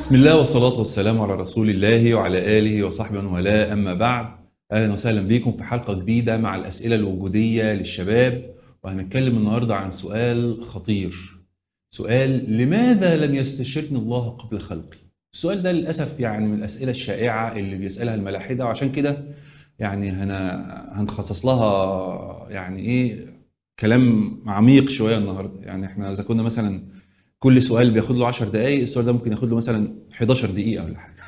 بسم الله والصلاة والسلام على رسول الله وعلى آله وصحبه ولا أما بعد أهلا وسهلا بكم في حلقة جديدة مع الأسئلة الوجودية للشباب وهنتكلم النهاردة عن سؤال خطير سؤال لماذا لم يستشرني الله قبل خلقي السؤال ده للأسف يعني من الأسئلة الشائعة اللي بيسألها الملاحدة وعشان كده يعني هنا هنخصص لها يعني إيه كلام عميق شوية النهاردة يعني احنا إذا كنا مثلا كل سؤال بياخد له 10 دقائق السؤال ده ممكن ياخد له مثلا 11 دقيقة ولا حاجة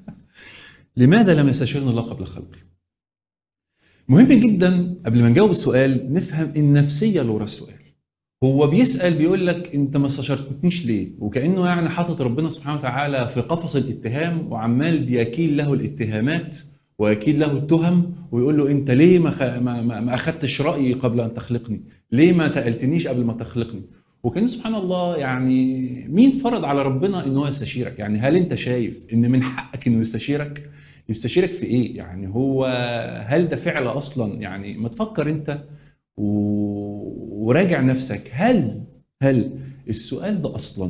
لماذا لم يستشيرني الله قبل خلقي مهم جدا قبل ما نجاوب السؤال نفهم النفسية اللي ورا السؤال هو بيسأل بيقول لك انت ما استشرتنيش ليه وكأنه يعني حاطط ربنا سبحانه وتعالى في قفص الاتهام وعمال بيكيل له الاتهامات ويكيل له التهم ويقول له انت ليه ما, خ... ما, ما, ما اخدتش رأيي قبل ان تخلقني ليه ما سألتنيش قبل ما تخلقني وكان سبحان الله يعني مين فرض على ربنا ان هو يستشيرك يعني هل انت شايف ان من حقك انه يستشيرك يستشيرك في ايه يعني هو هل ده فعل اصلا يعني ما تفكر انت و... وراجع نفسك هل هل السؤال ده اصلا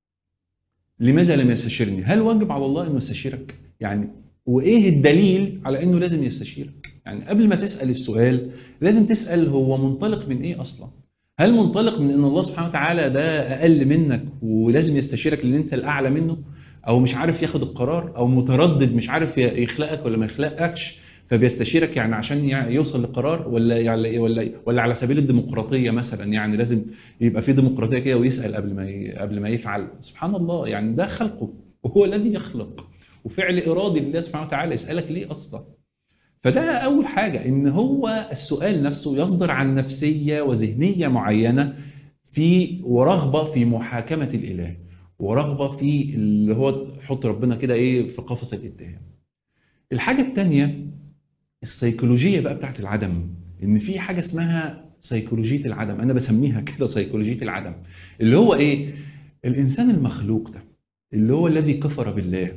لماذا لم يستشيرني هل واجب على الله انه يستشيرك يعني وايه الدليل على انه لازم يستشيرك يعني قبل ما تسال السؤال لازم تسال هو منطلق من ايه اصلا هل منطلق من ان الله سبحانه وتعالى ده اقل منك ولازم يستشيرك لان انت الاعلى منه او مش عارف ياخد القرار او متردد مش عارف يخلقك ولا ما يخلقكش فبيستشيرك يعني عشان يوصل لقرار ولا يعني ولا ولا على سبيل الديمقراطيه مثلا يعني لازم يبقى في ديمقراطيه كده ويسال قبل ما قبل ما يفعل سبحان الله يعني ده خلقه وهو الذي يخلق وفعل ارادي لله سبحانه وتعالى يسالك ليه اصلا فده أول حاجة إن هو السؤال نفسه يصدر عن نفسية وذهنية معينة في ورغبة في محاكمة الإله ورغبة في اللي هو حط ربنا كده إيه في قفص الاتهام الحاجة الثانية السيكولوجية بقى بتاعت العدم إن في حاجة اسمها سيكولوجية العدم أنا بسميها كده سيكولوجية العدم اللي هو إيه الإنسان المخلوق ده اللي هو الذي كفر بالله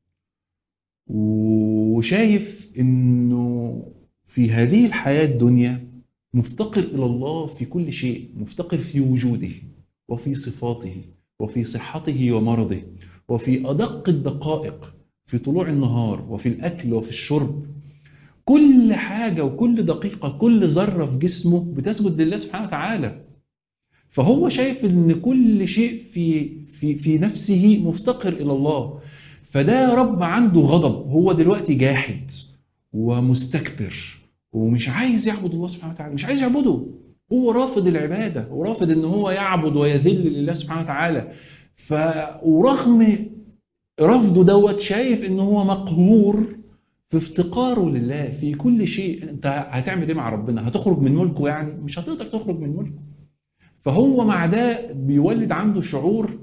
وشايف انه في هذه الحياة الدنيا مفتقر الى الله في كل شيء مفتقر في وجوده وفي صفاته وفي صحته ومرضه وفي ادق الدقائق في طلوع النهار وفي الاكل وفي الشرب كل حاجة وكل دقيقة كل ذرة في جسمه بتسجد لله سبحانه وتعالى فهو شايف ان كل شيء في في في نفسه مفتقر الى الله فده رب عنده غضب هو دلوقتي جاحد ومستكبر ومش عايز يعبد الله سبحانه وتعالى مش عايز يعبده هو رافض العبادة ورافض ان هو يعبد ويذل لله سبحانه وتعالى ف ورغم رفضه دوت شايف ان هو مقهور في افتقاره لله في كل شيء انت هتعمل ايه مع ربنا هتخرج من ملكه يعني مش هتقدر تخرج من ملكه فهو مع ده بيولد عنده شعور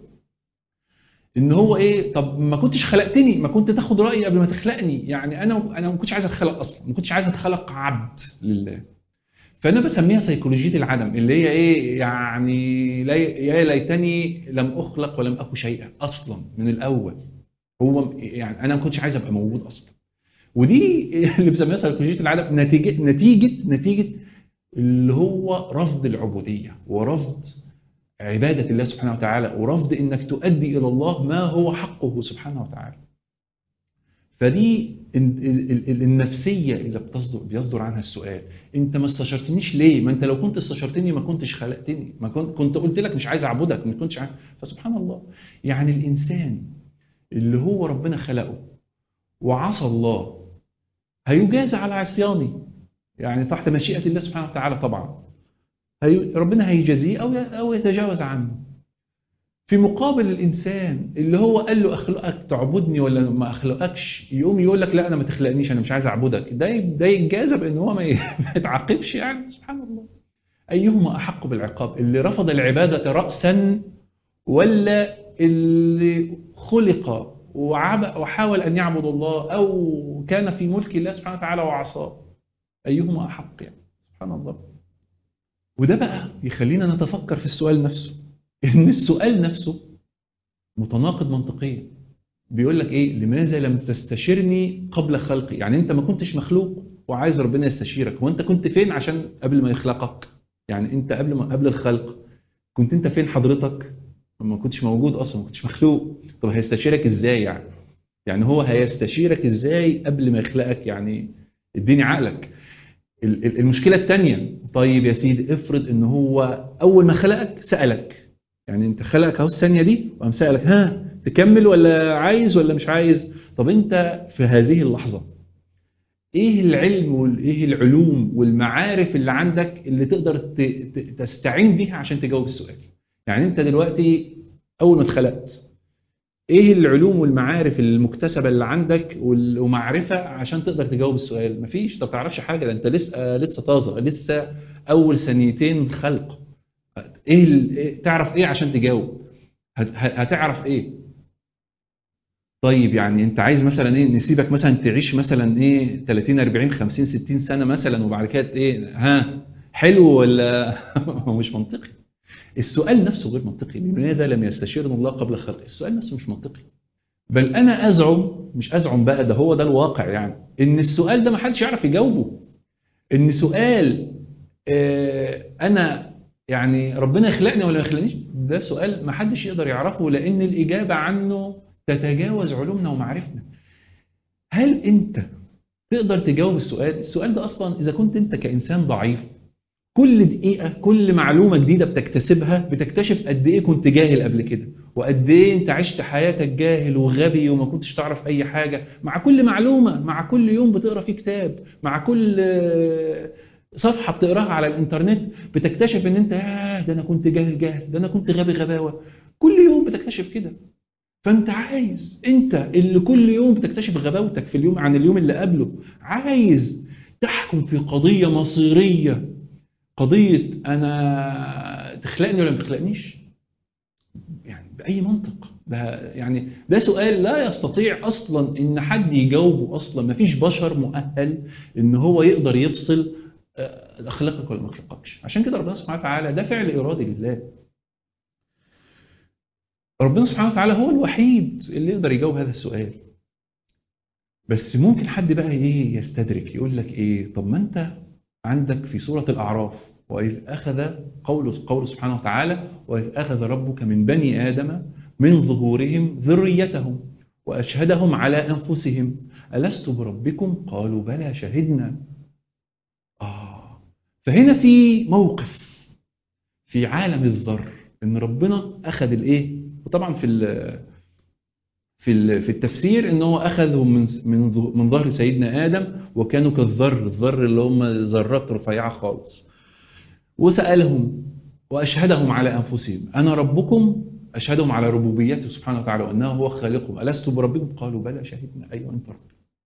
ان هو ايه طب ما كنتش خلقتني ما كنت تاخد رايي قبل ما تخلقني يعني انا انا ما كنتش عايز اتخلق اصلا ما كنتش عايز اتخلق عبد لله فانا بسميها سيكولوجيه العدم اللي هي ايه يعني لي يا ليتني لم اخلق ولم اكن شيئا اصلا من الاول هو يعني انا ما كنتش عايز ابقى موجود اصلا ودي اللي بسميها سيكولوجيه العدم نتيجه نتيجه نتيجه اللي هو رفض العبوديه ورفض عبادة الله سبحانه وتعالى ورفض انك تؤدي الى الله ما هو حقه سبحانه وتعالى فدي النفسية اللي بتصدر بيصدر عنها السؤال انت ما استشرتنيش ليه ما انت لو كنت استشرتني ما كنتش خلقتني ما كنت كنت قلت لك مش عايز اعبدك ما كنتش عايز فسبحان الله يعني الانسان اللي هو ربنا خلقه وعصى الله هيجازى على عصيانه يعني تحت مشيئة الله سبحانه وتعالى طبعا هي ربنا هيجازيه أو أو يتجاوز عنه في مقابل الإنسان اللي هو قال له أخلقك تعبدني ولا ما أخلقكش يقوم يقول لك لا أنا ما تخلقنيش أنا مش عايز أعبدك ده ده يتجازى بأن هو ما يتعاقبش يعني سبحان الله أيهما أحق بالعقاب اللي رفض العبادة رأسا ولا اللي خلق وحاول أن يعبد الله أو كان في ملك الله سبحانه وتعالى وعصاه أيهما أحق يعني سبحان الله وده بقى يخلينا نتفكر في السؤال نفسه ان السؤال نفسه متناقض منطقيا بيقول لك ايه لماذا لم تستشيرني قبل خلقي يعني انت ما كنتش مخلوق وعايز ربنا يستشيرك وانت كنت فين عشان قبل ما يخلقك يعني انت قبل ما قبل الخلق كنت انت فين حضرتك ما كنتش موجود اصلا ما كنتش مخلوق طب هيستشيرك ازاي يعني يعني هو هيستشيرك ازاي قبل ما يخلقك يعني اديني عقلك ال- ال- المشكله الثانيه طيب يا سيدي افرض ان هو اول ما خلقك سالك يعني انت خلقك اهو الثانيه دي وقام سالك ها تكمل ولا عايز ولا مش عايز طب انت في هذه اللحظه ايه العلم وايه العلوم والمعارف اللي عندك اللي تقدر ت- ت- تستعين بيها عشان تجاوب السؤال يعني انت دلوقتي اول ما اتخلقت ايه العلوم والمعارف المكتسبه اللي عندك وال- ومعرفه عشان تقدر تجاوب السؤال مفيش انت ما تعرفش حاجه ده انت لسه لسه طازه لسه اول ثانيتين خلق ايه ال- إيه- تعرف ايه عشان تجاوب هت- ه- هتعرف ايه طيب يعني انت عايز مثلا ايه نسيبك مثلا تعيش مثلا ايه 30 40 50 60 سنه مثلا وبعد كده ايه ها حلو ولا هو مش منطقي السؤال نفسه غير منطقي لماذا لم يستشيرنا الله قبل خلقه السؤال نفسه مش منطقي بل انا ازعم مش ازعم بقى ده هو ده الواقع يعني ان السؤال ده ما حدش يعرف يجاوبه ان سؤال آه، انا يعني ربنا يخلقني ولا ما يخلقنيش ده سؤال ما حدش يقدر يعرفه لان الاجابه عنه تتجاوز علومنا ومعارفنا هل انت تقدر تجاوب السؤال السؤال ده اصلا اذا كنت انت كانسان ضعيف كل دقيقة كل معلومة جديدة بتكتسبها بتكتشف قد إيه كنت جاهل قبل كده وقد إيه أنت عشت حياتك جاهل وغبي وما كنتش تعرف أي حاجة مع كل معلومة مع كل يوم بتقرأ فيه كتاب مع كل آه، صفحة بتقراها على الإنترنت بتكتشف إن أنت ياه ده أنا كنت جاهل جاهل ده أنا كنت غبي غباوة كل يوم بتكتشف كده فأنت عايز أنت اللي كل يوم بتكتشف غباوتك في اليوم عن اليوم اللي قبله عايز تحكم في قضية مصيرية قضية أنا تخلقني ولا ما تخلقنيش يعني بأي منطق ده يعني ده سؤال لا يستطيع أصلا إن حد يجاوبه أصلا ما فيش بشر مؤهل إن هو يقدر يفصل آه، أخلاقك ولا ما أخلاقكش عشان كده ربنا سبحانه وتعالى ده فعل إرادي لله ربنا سبحانه وتعالى هو الوحيد اللي يقدر يجاوب هذا السؤال بس ممكن حد بقى ايه يستدرك يقول لك ايه طب ما انت عندك في سورة الأعراف وإذ أخذ قول قول سبحانه وتعالى وإذ أخذ ربك من بني آدم من ظهورهم ذريتهم وأشهدهم على أنفسهم ألست بربكم قالوا بلى شهدنا آه فهنا في موقف في عالم الذر إن ربنا أخذ الإيه وطبعا في ال- في ال- في التفسير ان هو اخذهم من من ظ- من ظهر سيدنا ادم وكانوا كالذر الذر اللي هم ذرات رفيعه خالص وسالهم واشهدهم على انفسهم انا ربكم اشهدهم على ربوبيته سبحانه وتعالى وانه هو خالقهم الست بربكم قالوا بلى شهدنا ايوه انت رب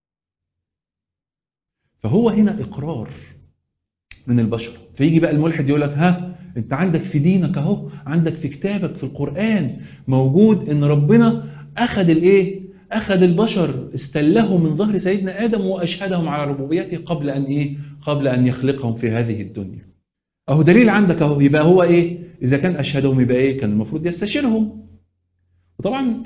فهو هنا اقرار من البشر فيجي بقى الملحد يقول لك ها انت عندك في دينك اهو عندك في كتابك في القرآن موجود ان ربنا اخذ الايه اخذ البشر استلهم من ظهر سيدنا ادم واشهدهم على ربوبيته قبل ان ايه قبل ان يخلقهم في هذه الدنيا اهو دليل عندك اهو يبقى هو ايه اذا كان اشهدهم يبقى ايه كان المفروض يستشيرهم وطبعا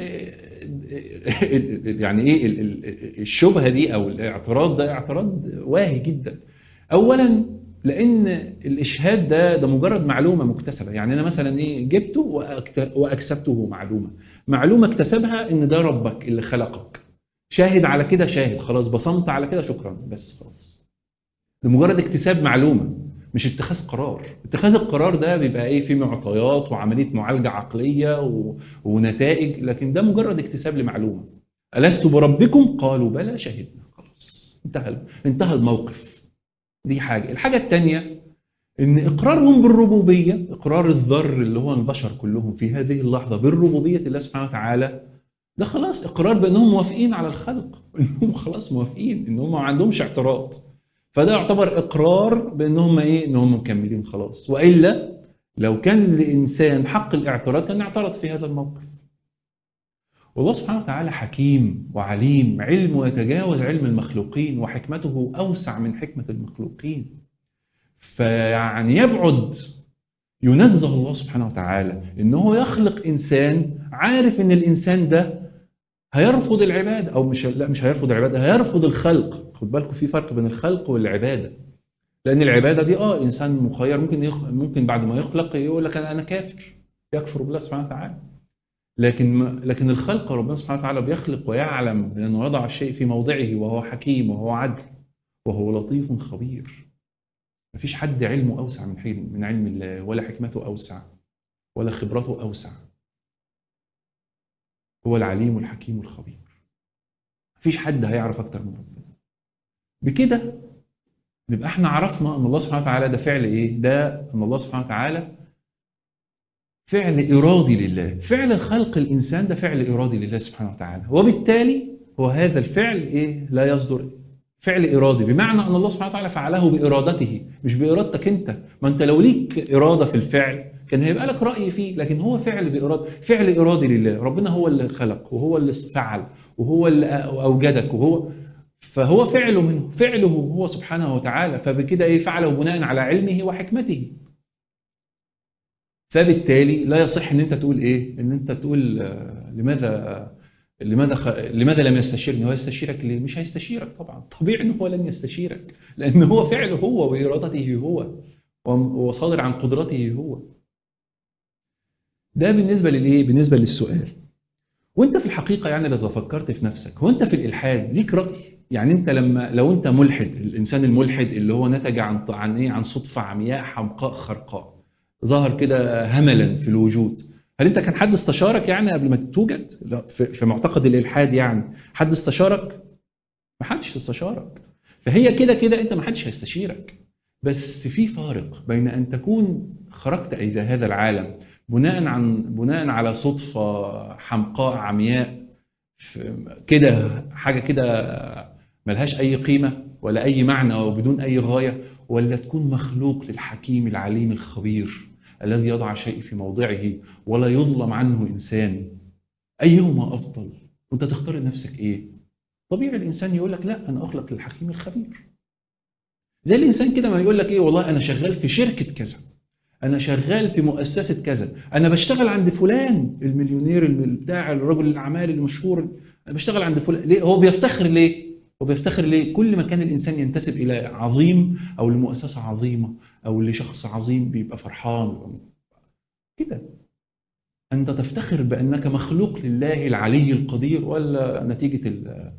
يعني ايه ال- ال- الشبهه دي او الاعتراض ده اعتراض واهي جدا اولا لان الاشهاد ده ده مجرد معلومه مكتسبه يعني انا مثلا ايه جبته وأكت- واكسبته معلومه معلومه اكتسبها ان ده ربك اللي خلقك شاهد على كده شاهد خلاص بصمت على كده شكرا بس خلاص ده مجرد اكتساب معلومه مش اتخاذ قرار اتخاذ القرار ده بيبقى ايه فيه معطيات وعمليه معالجه عقليه و... ونتائج لكن ده مجرد اكتساب لمعلومه الست بربكم قالوا بلى شهدنا خلاص انتهى انتهى الموقف دي حاجه الحاجه الثانيه ان اقرارهم بالربوبيه اقرار الذر اللي هو البشر كلهم في هذه اللحظه بالربوبيه الله سبحانه وتعالى ده خلاص اقرار بانهم موافقين على الخلق انهم خلاص موافقين ان هم ما عندهمش اعتراض فده يعتبر اقرار بان هم ايه ان هم مكملين خلاص والا لو كان الانسان حق الاعتراض كان اعترض في هذا الموقف والله سبحانه وتعالى حكيم وعليم علمه يتجاوز علم المخلوقين وحكمته اوسع من حكمه المخلوقين فيعني يبعد ينزه الله سبحانه وتعالى ان هو يخلق انسان عارف ان الانسان ده هيرفض العباده او مش لا مش هيرفض العباده هيرفض الخلق خد بالكم في فرق بين الخلق والعباده لان العباده دي اه انسان مخير ممكن يخ... ممكن بعد ما يخلق يقول لك انا أنا كافر يكفر بالله سبحانه وتعالى لكن لكن الخلق ربنا سبحانه وتعالى بيخلق ويعلم لأنه يضع الشيء في موضعه وهو حكيم وهو عدل وهو لطيف خبير مفيش حد علمه أوسع من حلم من علم الله ولا حكمته أوسع ولا خبرته أوسع هو العليم الحكيم الخبير مفيش حد هيعرف أكتر من ربنا بكده نبقى احنا عرفنا ان الله سبحانه وتعالى ده فعل ايه ده ان الله سبحانه وتعالى فعل إرادي لله فعل خلق الإنسان ده فعل إرادي لله سبحانه وتعالى وبالتالي هو هذا الفعل إيه لا يصدر فعل إرادي بمعنى أن الله سبحانه وتعالى فعله بإرادته مش بإرادتك أنت ما أنت لو ليك إرادة في الفعل كان هيبقى لك رأي فيه لكن هو فعل بإرادة فعل إرادي لله ربنا هو اللي خلق وهو اللي فعل وهو اللي أوجدك وهو فهو فعله منه فعله هو سبحانه وتعالى فبكده إيه فعله بناء على علمه وحكمته فبالتالي لا يصح ان انت تقول ايه ان انت تقول لماذا لماذا خ... لماذا لم يستشيرني هو يستشيرك ليه مش هيستشيرك طبعا طبيعي ان هو لن يستشيرك لان هو فعله هو وارادته هو وصادر عن قدرته هو ده بالنسبه للايه بالنسبه للسؤال وانت في الحقيقه يعني لو فكرت في نفسك هو انت في الالحاد ليك راي يعني انت لما لو انت ملحد الانسان الملحد اللي هو نتج عن عن ايه عن صدفه عمياء حمقاء خرقاء ظهر كده هملا في الوجود هل انت كان حد استشارك يعني قبل ما توجد في معتقد الالحاد يعني حد استشارك ما حدش استشارك فهي كده كده انت ما حدش هيستشيرك بس في فارق بين ان تكون خرجت الى هذا العالم بناء عن بناء على صدفه حمقاء عمياء كده حاجه كده ملهاش اي قيمه ولا اي معنى وبدون اي غايه ولا تكون مخلوق للحكيم العليم الخبير الذي يضع شيء في موضعه ولا يظلم عنه إنسان أيهما أفضل وأنت تختار لنفسك إيه طبيعي الإنسان يقول لك لا أنا أخلق للحكيم الخبير زي الإنسان كده ما يقول لك إيه والله أنا شغال في شركة كذا أنا شغال في مؤسسة كذا أنا بشتغل عند فلان المليونير بتاع الرجل الأعمال المشهور أنا بشتغل عند فلان ليه هو بيفتخر ليه وبيفتخر ليه كل ما كان الإنسان ينتسب إلى عظيم أو لمؤسسة عظيمة أو لشخص عظيم بيبقى فرحان كده أنت تفتخر بأنك مخلوق لله العلي القدير ولا نتيجة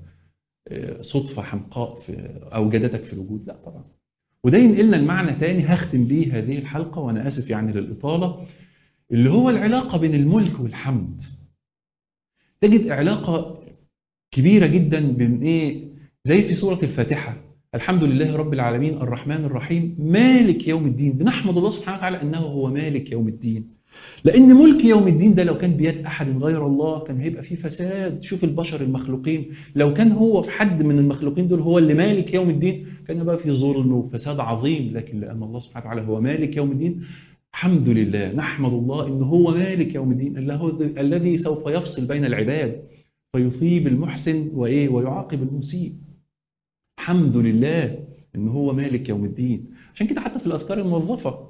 صدفة حمقاء في أوجدتك في الوجود لا طبعا وده ينقلنا المعنى تاني هختم بيه هذه الحلقة وأنا آسف يعني للإطالة اللي هو العلاقة بين الملك والحمد تجد علاقة كبيرة جدا بين إيه زي في سورة الفاتحة الحمد لله رب العالمين الرحمن الرحيم مالك يوم الدين بنحمد الله سبحانه وتعالى أنه هو مالك يوم الدين لأن ملك يوم الدين ده لو كان بيد أحد غير الله كان هيبقى فيه فساد شوف البشر المخلوقين لو كان هو في حد من المخلوقين دول هو اللي مالك يوم الدين كان يبقى فيه ظلم وفساد عظيم لكن لأن الله سبحانه وتعالى هو مالك يوم الدين الحمد لله نحمد الله أنه هو مالك يوم الدين الذي سوف يفصل بين العباد فيصيب المحسن وإيه ويعاقب المسيء الحمد لله ان هو مالك يوم الدين عشان كده حتى في الاذكار الموظفه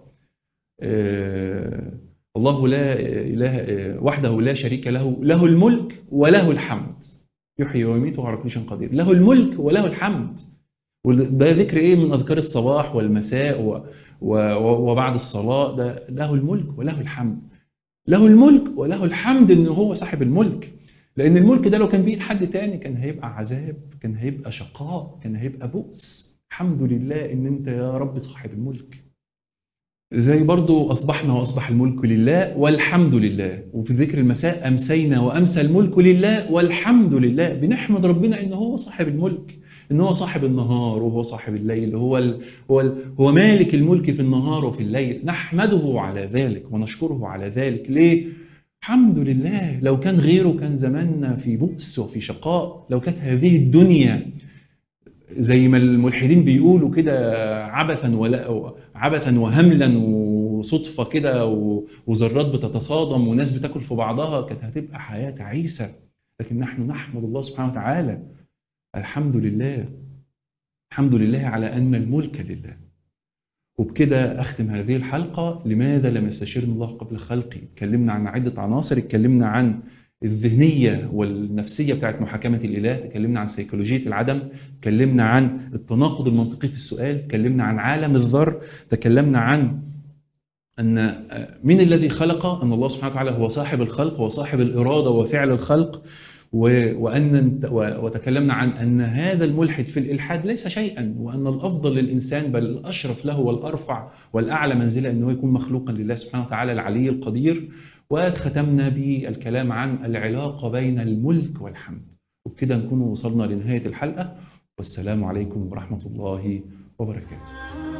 آه الله لا اله آه وحده لا شريك له له الملك وله الحمد يحيي ويميت وعلى كل شيء قدير له الملك وله الحمد ده ذكر ايه من اذكار الصباح والمساء و و وبعد الصلاه ده له الملك وله الحمد له الملك وله الحمد ان هو صاحب الملك لأن الملك ده لو كان بإيد حد تاني كان هيبقى عذاب كان هيبقى شقاء كان هيبقى بؤس الحمد لله إن أنت يا رب صاحب الملك زي برضو أصبحنا وأصبح الملك لله والحمد لله وفي ذكر المساء أمسينا وأمسى الملك لله والحمد لله بنحمد ربنا إن هو صاحب الملك إن هو صاحب النهار وهو صاحب الليل هو ال هو ال هو مالك الملك في النهار وفي الليل نحمده على ذلك ونشكره على ذلك ليه؟ الحمد لله لو كان غيره كان زماننا في بؤس وفي شقاء لو كانت هذه الدنيا زي ما الملحدين بيقولوا كده عبثا ولا عبثا وهملا وصدفة كده وذرات بتتصادم وناس بتاكل في بعضها كانت هتبقى حياة تعيسة لكن نحن نحمد الله سبحانه وتعالى الحمد لله الحمد لله على أن الملك لله وبكده أختم هذه الحلقة لماذا لم يستشيرني الله قبل خلقي اتكلمنا عن عدة عناصر اتكلمنا عن الذهنية والنفسية بتاعت محاكمة الإله اتكلمنا عن سيكولوجية العدم اتكلمنا عن التناقض المنطقي في السؤال اتكلمنا عن عالم الذر تكلمنا عن أن من الذي خلق أن الله سبحانه وتعالى هو صاحب الخلق وصاحب الإرادة وفعل الخلق وأن وتكلمنا عن أن هذا الملحد في الإلحاد ليس شيئا وأن الأفضل للإنسان بل الأشرف له والأرفع والأعلى منزلة أنه يكون مخلوقا لله سبحانه وتعالى العلي القدير وختمنا بالكلام عن العلاقة بين الملك والحمد وبكده نكون وصلنا لنهاية الحلقة والسلام عليكم ورحمة الله وبركاته